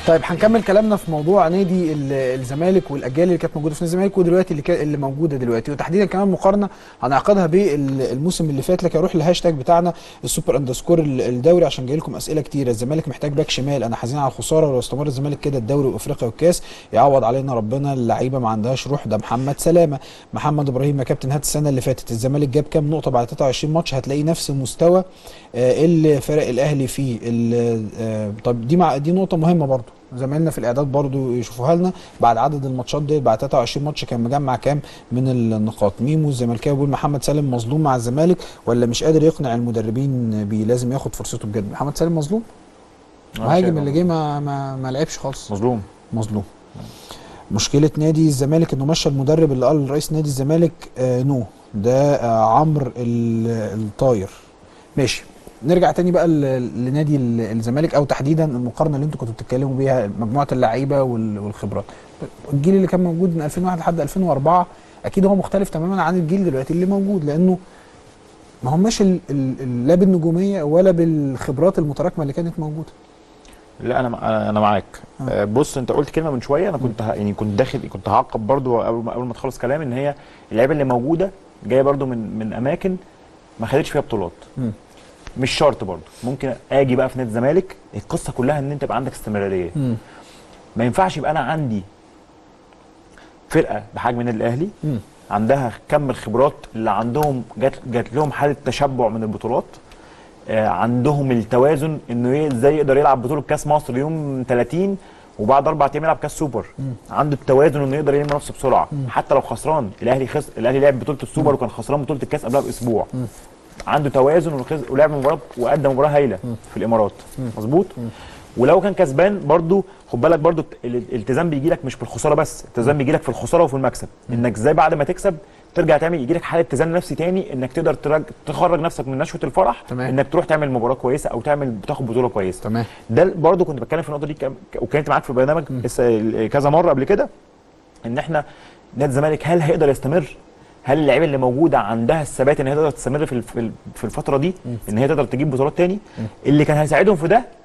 طيب هنكمل كلامنا في موضوع نادي ال- الزمالك والاجيال اللي كانت موجوده في نادي الزمالك ودلوقتي اللي, كا- اللي موجوده دلوقتي وتحديدا كمان مقارنه هنعقدها بالموسم اللي فات لكن اروح للهاشتاج بتاعنا السوبر اندرسكور ال- الدوري عشان جاي لكم اسئله كتيره الزمالك محتاج باك شمال انا حزين على الخساره ولو استمر الزمالك كده الدوري وافريقيا والكاس يعوض علينا ربنا اللعيبه ما عندهاش روح ده محمد سلامه محمد ابراهيم يا كابتن هات السنه اللي فاتت الزمالك جاب كام نقطه بعد 23 ماتش هتلاقي نفس المستوى آه، اللي فرق الاهلي فيه ال- آه، طب دي مع دي نقطه مهمه برضو زمايلنا في الاعداد برضو يشوفوها لنا بعد عدد الماتشات دي بعد 23 ماتش كان مجمع كام من النقاط ميمو الزمالكاوي بيقول محمد سالم مظلوم مع الزمالك ولا مش قادر يقنع المدربين بيه لازم ياخد فرصته بجد محمد سالم مظلوم مهاجم اللي جه ما ما, ما لعبش خالص مظلوم مظلوم مشكله نادي الزمالك انه مشى المدرب اللي قال رئيس نادي الزمالك آه نو ده آه عمرو ال- الطاير ماشي نرجع تاني بقى ل- لنادي ال- الزمالك او تحديدا المقارنه اللي انتوا كنتوا بتتكلموا بيها مجموعه اللعيبه وال- والخبرات الجيل اللي كان موجود من 2001 لحد 2004 اكيد هو مختلف تماما عن الجيل دلوقتي اللي موجود لانه ما هماش ال- ال- ال- لا بالنجوميه ولا بالخبرات المتراكمه اللي كانت موجوده لا انا مع- انا معاك آه. آه، بص انت قلت كلمه من شويه انا كنت ه- يعني كنت داخل كنت هعقب برضو اول ما اول ما تخلص كلام ان هي اللعيبه اللي موجوده جايه برضو من من اماكن ما خدتش فيها بطولات مم. مش شرط برضو ممكن اجي بقى في نادي الزمالك القصه كلها ان انت يبقى عندك استمراريه مم. ما ينفعش يبقى انا عندي فرقه بحجم النادي الاهلي مم. عندها كم الخبرات اللي عندهم جات جات لهم حاله تشبع من البطولات آه عندهم التوازن انه ايه ازاي يقدر يلعب بطوله كاس مصر يوم 30 وبعد اربع ايام يلعب كاس سوبر عنده التوازن انه يقدر يلم نفسه بسرعه حتى لو خسران الاهلي خس... الاهلي لعب بطوله السوبر وكان خسران بطوله الكاس قبلها باسبوع عنده توازن وخز... ولعب مباراه وقدم مباراه هايله في الامارات مظبوط ولو كان كسبان برضو خد بالك برضو ال- الالتزام بيجي لك مش بالخساره بس الالتزام بيجي لك في الخساره وفي المكسب انك ازاي بعد ما تكسب ترجع تعمل يجي لك حاله اتزان نفسي تاني انك تقدر ترج... تخرج نفسك من نشوه الفرح تمام. انك تروح تعمل مباراه كويسه او تعمل تاخد بطوله كويسه تمام ده برضو كنت بتكلم في النقطه دي كم- وكانت معاك في البرنامج اس- كذا مره قبل كده ان احنا نادي الزمالك هل هيقدر يستمر؟ هل اللعيبه اللي موجوده عندها الثبات ان هي تقدر تستمر في الف- في الفتره دي ان هي تقدر تجيب بطولات تاني؟ اللي كان هيساعدهم في ده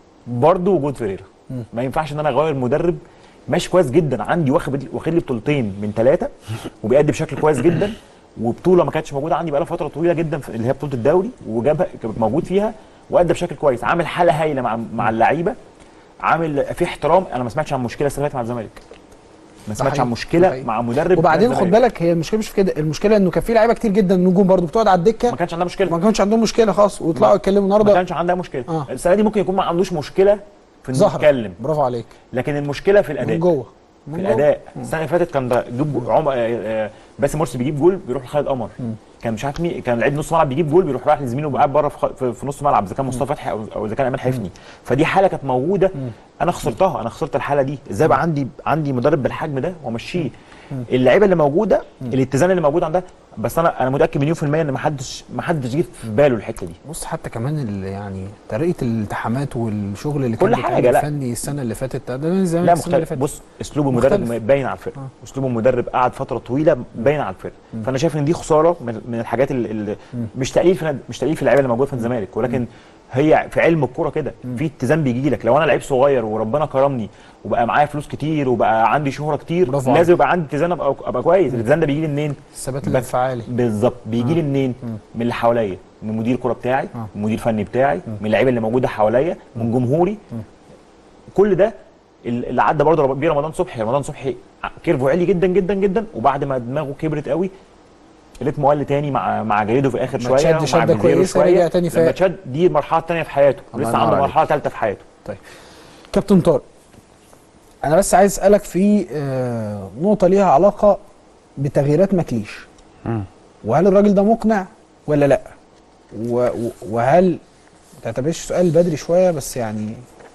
برضه وجود فيريرا ما ينفعش ان انا اغير مدرب ماشي كويس جدا عندي واخد واخد لي بطولتين من ثلاثه وبيأدي بشكل كويس جدا وبطوله ما كانتش موجوده عندي بقى لها فتره طويله جدا في- اللي هي بطوله الدوري وجابها كان موجود فيها وادى بشكل كويس عامل حاله هايله مع مع اللعيبه عامل في احترام انا ما سمعتش عن مشكله السنه اللي فاتت مع الزمالك ما سمعتش حقيقي. عن ده مشكله حقيقي. مع مدرب وبعدين بتاع خد الزمالك. بالك هي المشكله مش في كده المشكله انه كان في لعيبه كتير جدا نجوم برضو بتقعد على الدكه ما كانش عندها مشكله ما كانش عندهم مشكله خالص ويطلعوا يتكلموا ما النهارده كانش عندها مشكله آه. السنه دي ممكن يكون ما عندوش مشكله في انه ظهر يتكلم برافو عليك لكن المشكله في الاداء من جوه في من جوه. الاداء السنه اللي فاتت كان ده جيب عم... آه، آه، باسم مرسي بيجيب جول بيروح لخالد قمر كان مش عارف مين كان لعيب نص ملعب بيجيب جول بيروح رايح لزميله وقاعد بره في, خ- في, في نص ملعب اذا كان مصطفى فتحي او او اذا كان ايمن حفني فدي حاله كانت موجوده انا خسرتها انا خسرت الحاله دي ازاي بقى عندي عندي مدرب بالحجم ده وامشيه اللعيبه اللي موجوده الاتزان اللي موجود عندها بس انا انا متاكد مليون في الميه ان ما حدش ما حدش جه في باله الحته دي بص حتى كمان ال- يعني طريقه الالتحامات والشغل اللي كل كان حاجة، بيتعمل لا. فني السنه اللي فاتت ده ده من زمان لا السنه اللي مختلف فاتت بص اسلوب المدرب مختلف. باين على الفرقه آه. اسلوب المدرب قعد فتره طويله باين على الفرقه فانا شايف ان دي خساره من, من الحاجات اللي, اللي مش تقليل في ناد- مش تقليل في اللعيبه اللي موجوده في الزمالك ولكن هي في علم الكوره كده في اتزان بيجي لك لو انا لعيب صغير وربنا كرمني وبقى معايا فلوس كتير وبقى عندي شهره كتير برافو عليك. لازم يبقى عندي اتزان ابقى ابقى كويس الاتزان ده بيجي لي منين؟ الثبات بس- الانفعالي بالظبط بيجي لي منين؟ من اللي حواليا من مدير الكوره بتاعي آه. من المدير الفني بتاعي من اللعيبه اللي موجوده حواليا من جمهوري كل ده اللي عدى برضه رب- بيه رمضان صبحي رمضان صبحي كيرفو عالي جدا جدا جدا وبعد ما دماغه كبرت قوي رتمه قل تاني مع مع جريدو في اخر لما شويه تشد ومع شدة فيزيرو كويسة شوية. رجع تاني لما فاق. تشد دي المرحله الثانيه في حياته الله لسه ينور عنده عليك. مرحله ثالثه في حياته طيب كابتن طارق انا بس عايز اسالك في آه، نقطه ليها علاقه بتغييرات مكليش وهل الراجل ده مقنع ولا لا و- و- وهل ما تعتبرش سؤال بدري شويه بس يعني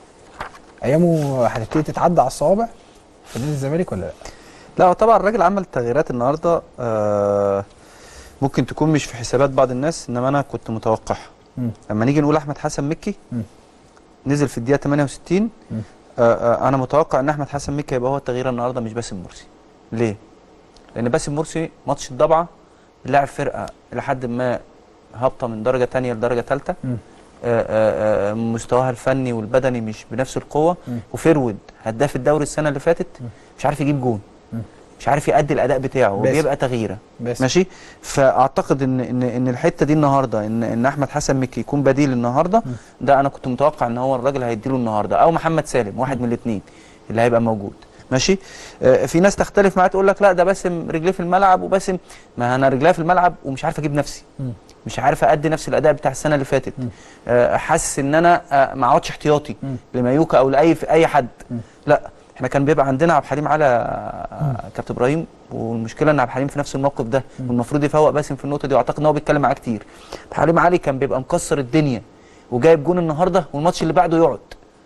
ايامه هتبتدي تتعدى على الصوابع في نادي الزمالك ولا لا لا هو طبعا الراجل عمل تغييرات النهارده آه ممكن تكون مش في حسابات بعض الناس انما انا كنت متوقعها مم. لما نيجي نقول احمد حسن مكي مم. نزل في الدقيقه 68 مم. آه آه انا متوقع ان احمد حسن مكي هيبقى هو التغيير النهارده مش باسم مرسي ليه لان باسم مرسي ماتش الضبعه لاعب فرقه الى حد ما هابطه من درجه ثانيه لدرجه ثالثه مم. آه، آه، آه، مستواها الفني والبدني مش بنفس القوه وفيرود هداف الدوري السنه اللي فاتت مش عارف يجيب جون مش عارف يأدي الاداء بتاعه باسم. وبيبقى تغييره بس ماشي فاعتقد ان ان ان الحته دي النهارده ان ان احمد حسن مكي يكون بديل النهارده ده انا كنت متوقع ان هو الراجل هيديله النهارده او محمد سالم واحد من الاثنين اللي هيبقى موجود ماشي آه في ناس تختلف معاه تقول لك لا ده باسم رجليه في الملعب وباسم ما انا رجليا في الملعب ومش عارف اجيب نفسي مم. مش عارف ادي نفس الاداء بتاع السنه اللي فاتت مم. آه حاسس ان انا آه ما اقعدش احتياطي مم. لمايوكا او لاي في اي حد مم. لا احنا كان بيبقى عندنا عبد الحليم على آه، كابتن ابراهيم والمشكله ان عبد الحليم في نفس الموقف ده والمفروض يفوق باسم في النقطه دي واعتقد ان هو بيتكلم معاه كتير عبد الحليم علي كان بيبقى مكسر الدنيا وجايب جون النهارده والماتش اللي بعده يقعد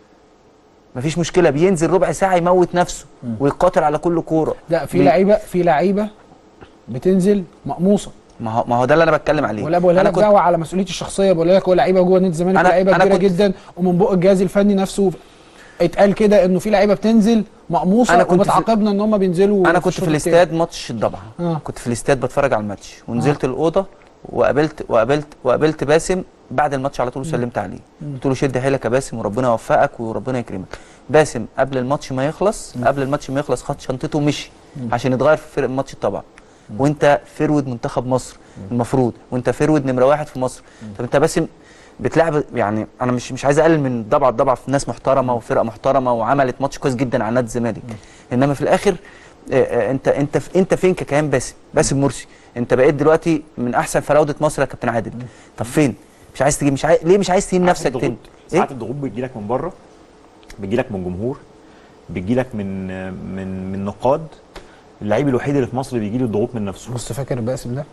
مفيش مشكله بينزل ربع ساعه يموت نفسه ويقاتل على كل كوره لا في بي- لعيبه في لعيبه بتنزل مقموصه ما هو ما هو ده اللي انا بتكلم عليه ولا بقول انا لك كنت دعوه على مسؤوليتي الشخصيه بقول لك هو لعيبه جوه نادي الزمالك أنا- لعيبه أنا كبيره كنت- جدا ومن بق الجهاز الفني نفسه اتقال كده انه في لعيبه بتنزل مقموصه أنا كنت في- وبتعاقبنا ان هم بينزلوا انا كنت الشوط في الاستاد ماتش الضبعه آه. كنت في الاستاد بتفرج على الماتش ونزلت الاوضه وقابلت وقابلت وقابلت باسم بعد الماتش على طول وسلمت عليه قلت له شد حيلك يا باسم وربنا يوفقك وربنا يكرمك باسم قبل الماتش ما يخلص قبل الماتش ما يخلص خد شنطته ومشي عشان يتغير في فرق الماتش طبعا وانت فرود منتخب مصر المفروض وانت فرود نمره واحد في مصر طب انت باسم بتلعب يعني انا مش مش عايز اقلل من ضبع الضبع في ناس محترمه وفرقه محترمه وعملت ماتش كويس جدا على نادي الزمالك انما في الاخر آه، آه، انت انت انت فين ككيان باسم باسم مرسي انت بقيت دلوقتي من احسن فراوده مصر يا كابتن عادل طب فين مش عايز تجيب مش عايز ليه مش عايز تهين نفسك الضغوط تاني ساعات ايه الضغوط بتجيلك من بره بتجيلك من جمهور بتجيلك من من من نقاد اللعيب الوحيد اللي في مصر بيجي له الضغوط من نفسه بص فاكر باسم ده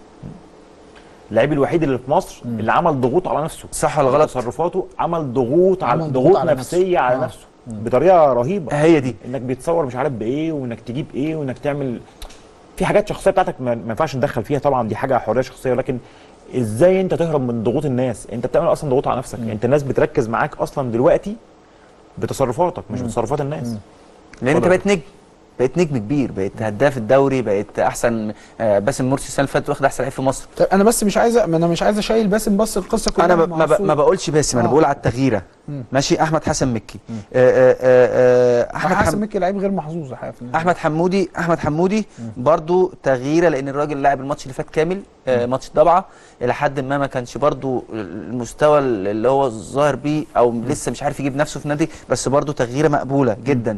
اللعيب الوحيد اللي في مصر اللي عمل ضغوط على نفسه صح ولا غلط تصرفاته عمل ضغوط على عمل ضغوط ضغوط على نفسيه نفسه. على آه. نفسه بطريقه رهيبه هي دي انك بيتصور مش عارف بايه وانك تجيب ايه وانك تعمل في حاجات شخصيه بتاعتك ما ما ينفعش ندخل فيها طبعا دي حاجه حريه شخصيه ولكن ازاي انت تهرب من ضغوط الناس انت بتعمل اصلا ضغوط على نفسك انت الناس بتركز معاك اصلا دلوقتي بتصرفاتك مش بتصرفات الناس لان انت اتفضل. بقيت نجم بقيت نجم كبير بقيت هداف الدوري بقيت احسن آه، باسم مرسي السنه اللي فاتت واخد احسن لعيب في مصر طب انا بس مش عايز ما انا مش عايز اشيل باسم بس القصه كلها انا ب... مع ما, ب... الصوت. ما بقولش باسم انا آه. بقول على التغييره مم. ماشي احمد حسن مكي آه آه آه آه، احمد احمد حسن حم... مكي لعيب غير محظوظ الحقيقه في النادي. احمد حمودي احمد حمودي برضو تغييره لان الراجل لعب الماتش اللي فات كامل آه ماتش ضبعه الى حد ما ما كانش برضو المستوى اللي هو ظاهر بيه او لسه مش عارف يجيب نفسه في النادي بس برضو تغييره مقبوله جدا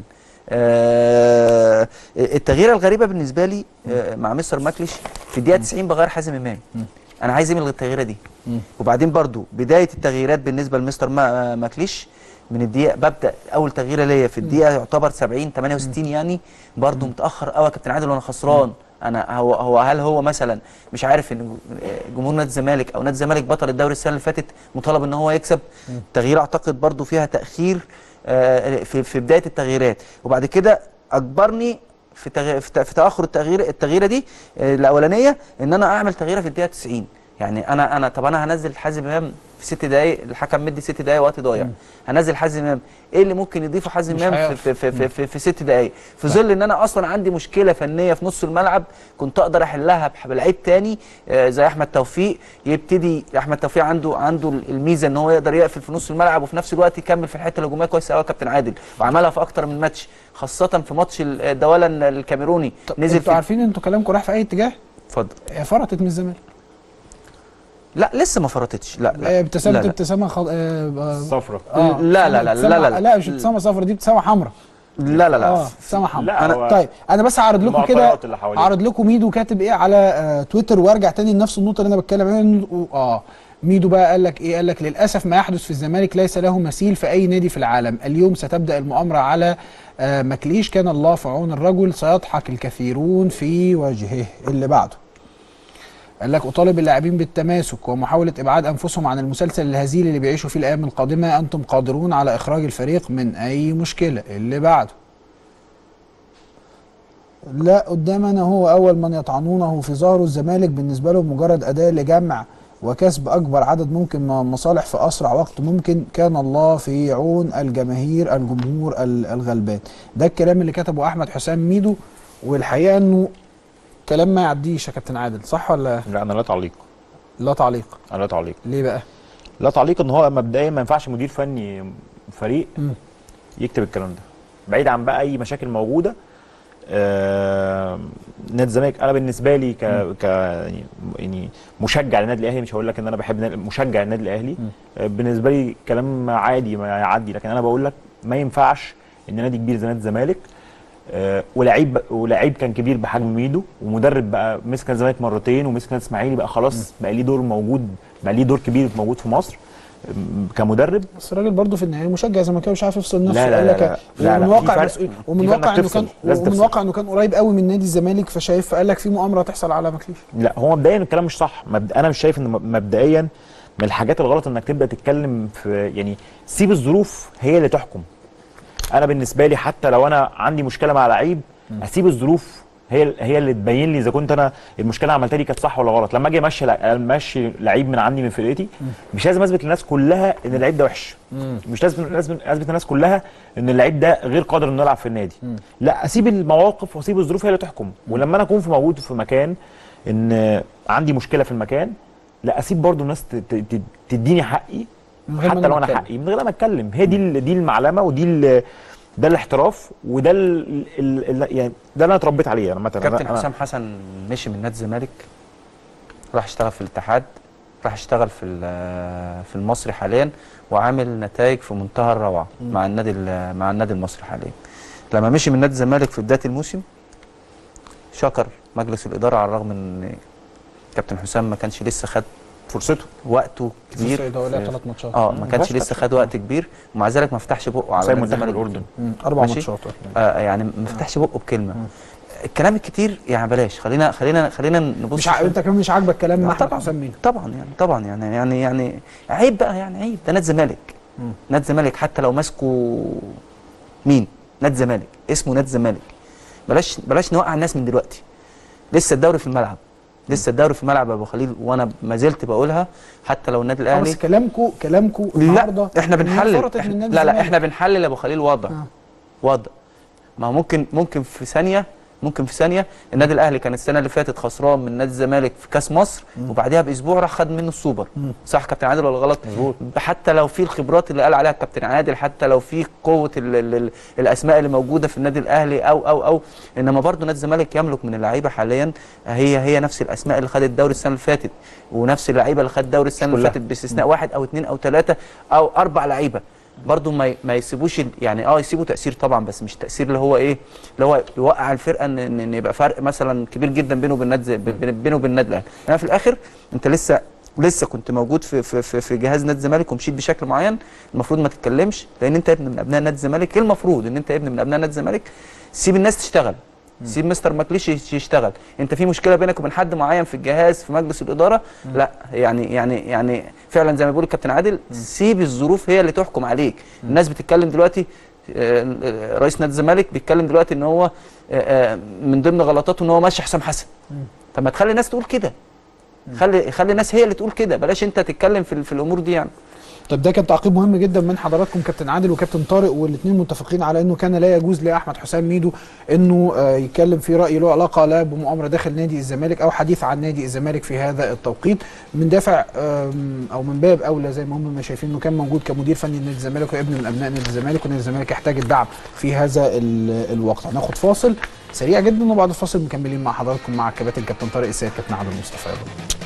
آه التغييره الغريبه بالنسبه لي آه مع مستر ماكليش في الدقيقه 90 بغير حازم امام انا عايز ايه من التغييره دي وبعدين برضو بدايه التغييرات بالنسبه لمستر ما ماكليش من الدقيقه ببدا اول تغييره ليا في الدقيقه يعتبر 70 68 يعني برضو متاخر قوي يا كابتن عادل وانا خسران انا هو هو هل هو مثلا مش عارف ان جمهور نادي الزمالك او نادي الزمالك بطل الدوري السنه اللي فاتت مطالب ان هو يكسب تغيير اعتقد برضو فيها تاخير آه، في في بدايه التغييرات وبعد كده اجبرني في تغ... في ت- في تاخر التغيير التغييره دي آه، الاولانيه ان انا اعمل تغييره في الدقيقه 90 يعني انا انا طب انا هنزل حازم امام في ست دقائق الحكم مدي ست دقائق وقت ضايع هنزل حازم امام ايه اللي ممكن يضيفه حازم مش امام هيعرف. في, في, في, في, في ست دقائق في ظل ان انا اصلا عندي مشكله فنيه في نص الملعب كنت اقدر احلها بح- بلعيب تاني آه، زي احمد توفيق يبتدي احمد توفيق عنده عنده الميزه ان هو يقدر يقفل في نص الملعب وفي نفس الوقت يكمل في الحته الهجوميه كويس قوي يا كابتن عادل وعملها في اكتر من ماتش خاصه في ماتش ال- الدوله الكاميروني طب نزل انتوا في عارفين انتوا كلامكم رايح في اي اتجاه اتفضل هي فرطت من الزمالك لا لسه ما فرطتش لا آه، لا ابتسامه لا لا. ابتسامه خض... آه، آه، الصفرة آه، لا، لا، لا، ابتسامة- لا، لا، لا. لا مش ابتسامه صفرا دي ابتسامه حمراء لا لا لا اه ابتسامه حمراء لا، انا هو طيب انا بس هعرض لكم كده المعطيات اللي حواليه. هعرض لكم ميدو كاتب ايه على آه تويتر وارجع تاني لنفس النقطه اللي انا بتكلم عنها إنه- اه ميدو بقى قال لك ايه قال لك للاسف ما يحدث في الزمالك ليس له مثيل في اي نادي في العالم اليوم ستبدا المؤامره على آه مكليش كان الله في عون الرجل سيضحك الكثيرون في وجهه اللي بعده قال لك اطالب اللاعبين بالتماسك ومحاوله ابعاد انفسهم عن المسلسل الهزيل اللي بيعيشوا فيه الايام القادمه انتم قادرون على اخراج الفريق من اي مشكله اللي بعده لا قدامنا هو اول من يطعنونه في ظهره الزمالك بالنسبه له مجرد اداه لجمع وكسب اكبر عدد ممكن من المصالح في اسرع وقت ممكن كان الله في عون الجماهير الجمهور ال- الغلبان ده الكلام اللي كتبه احمد حسام ميدو والحقيقه انه كلام ما يعديش يا كابتن عادل صح ولا لا انا لا تعليق لا تعليق انا لا تعليق ليه بقى لا تعليق ان هو مبدئيا ما ينفعش مدير فني فريق مم. يكتب الكلام ده بعيد عن بقى اي مشاكل موجوده آه نادي الزمالك انا بالنسبه لي ك ك يعني- يعني مشجع للنادي الاهلي مش هقول لك ان انا بحب نادي- مشجع للنادي الاهلي آه بالنسبه لي كلام عادي ما يعدي لكن انا بقول لك ما ينفعش ان نادي كبير زي نادي الزمالك آه ولعيب ولعيب كان كبير بحجم ميدو ومدرب بقى مسك نادي الزمالك مرتين ومسك نادي الاسماعيلي بقى خلاص بقى ليه دور موجود بقى ليه دور كبير موجود في مصر آم، كمدرب بس الراجل برضه في النهايه مشجع زملكاوي مش عارف يفصل نفسه لا، لا، قال لا، لك لا، لا، ومن لا، في واقع فرق. مسؤول في ومن فرق واقع إنك انه تفصل، كان لازم ومن تفصل. واقع انه كان قريب قوي من نادي الزمالك فشايف فقال لك في مؤامره تحصل على مكليف لا هو مبدئيا الكلام مش صح مبد... انا مش شايف ان م- مبدئيا من الحاجات الغلط انك تبدا تتكلم في يعني سيب الظروف هي اللي تحكم انا بالنسبه لي حتى لو انا عندي مشكله مع لعيب اسيب الظروف هي هي اللي تبين لي اذا كنت انا المشكله اللي عملتها دي كانت صح ولا غلط لما اجي امشي لع- امشي لعيب من عندي من فرقتي مش لازم اثبت للناس كلها ان اللعيب ده وحش مش لازم لازم اثبت للناس كلها ان اللعيب ده غير قادر انه يلعب في النادي لا اسيب المواقف واسيب الظروف هي اللي تحكم ولما انا اكون في موجود في مكان ان عندي مشكله في المكان لا اسيب برضو الناس ت- ت- ت- تديني حقي من غير ما حتى لو انا نتكلم. حقي من غير ما اتكلم هي دي ال- دي المعلمه ودي ال- ده الاحتراف وده ال ال ال يعني ده اللي انا اتربيت عليه انا مثلا كابتن أنا- حسام حسن مشي من نادي الزمالك راح اشتغل في الاتحاد راح اشتغل في ال- في المصري حاليا وعامل نتائج في منتهى الروعه مع النادي ال- مع النادي المصري حاليا لما مشي من نادي الزمالك في بدايه الموسم شكر مجلس الاداره على الرغم ان كابتن حسام ما كانش لسه خد فرصته وقته كبير ده ولا ثلاث ماتشات اه ما كانش مفيهاش لسه خد وقت كبير ومع ذلك ما فتحش بقه على زي نادي منتخب الزمالك الاردن مم. اربع ماشي. ماتشات آه يعني ما فتحش بقه بكلمه الكلام الكتير يعني بلاش خلينا خلينا خلينا نبص مش ع... انت كمان مش عاجبك كلام آه، احمد طبعا حسام مين طبعا يعني طبعا يعني يعني يعني عيب بقى يعني عيب ده نادي الزمالك مم. نادي الزمالك حتى لو ماسكه مين نادي الزمالك اسمه نادي الزمالك بلاش بلاش نوقع الناس من دلوقتي لسه الدوري في الملعب لسه الدوري في الملعب يا ابو خليل وانا ما زلت بقولها حتى لو النادي آه، الاهلي بس كلامكم كلامكم النهارده لا احنا إن هي بنحلل فرطت إحنا من نادي لا لا الزمالك. احنا بنحلل يا ابو خليل وضع آه. وضع ما هو ممكن ممكن في ثانيه ممكن في ثانيه النادي الاهلي كان السنه اللي فاتت خسران من نادي الزمالك في كاس مصر وبعدها باسبوع راح خد منه السوبر صح كابتن عادل ولا غلط مظبوط. حتى لو في الخبرات اللي قال عليها الكابتن عادل حتى لو في قوه ال ال ال الاسماء اللي موجوده في النادي الاهلي او او او انما برضه نادي الزمالك يملك من اللعيبه حاليا هي هي نفس الاسماء اللي خدت الدوري السنه اللي فاتت ونفس اللعيبه اللي خدت الدوري السنه اللي كلها. فاتت باستثناء واحد او اثنين او ثلاثه او اربع لعيبه برضه ما ي- ما يسيبوش ال- يعني اه يسيبوا تاثير طبعا بس مش تاثير اللي هو ايه اللي هو يوقع الفرقه ان ان إن يبقى فرق مثلا كبير جدا بينه وبين نادي بين- بينه وبين النادي الاهلي يعني في الاخر انت لسه لسه كنت موجود في في في, في جهاز نادي الزمالك ومشيت بشكل معين المفروض ما تتكلمش لان انت ابن من ابناء نادي الزمالك المفروض ان انت ابن من ابناء نادي الزمالك سيب الناس تشتغل سيب مستر ماكليش يش- يشتغل انت في مشكله بينك وبين حد معين في الجهاز في مجلس الاداره لا يعني يعني يعني فعلا زي ما بيقول الكابتن عادل سيب الظروف هي اللي تحكم عليك الناس بتتكلم دلوقتي آه، آه، رئيس نادي الزمالك بيتكلم دلوقتي ان هو آه، آه، من ضمن غلطاته ان هو ماشي حسام حسن طب ما تخلي الناس تقول كده خلي خلي الناس هي اللي تقول كده بلاش انت تتكلم في, ال- في الامور دي يعني طب ده كان تعقيب مهم جدا من حضراتكم كابتن عادل وكابتن طارق والاثنين متفقين على انه كان لا يجوز لاحمد حسام ميدو انه آه، يتكلم في راي له علاقه لا بمؤامره داخل نادي الزمالك او حديث عن نادي الزمالك في هذا التوقيت من دافع آم، او من باب اولى زي ما هم ما شايفين انه كان موجود كمدير فني لنادي الزمالك وابن من ابناء نادي الزمالك ونادي الزمالك يحتاج الدعم في هذا ال- الوقت هناخد فاصل سريع جدا وبعد الفاصل مكملين مع حضراتكم مع الكباتن كابتن طارق السيد كابتن عادل مصطفى يلا بينا.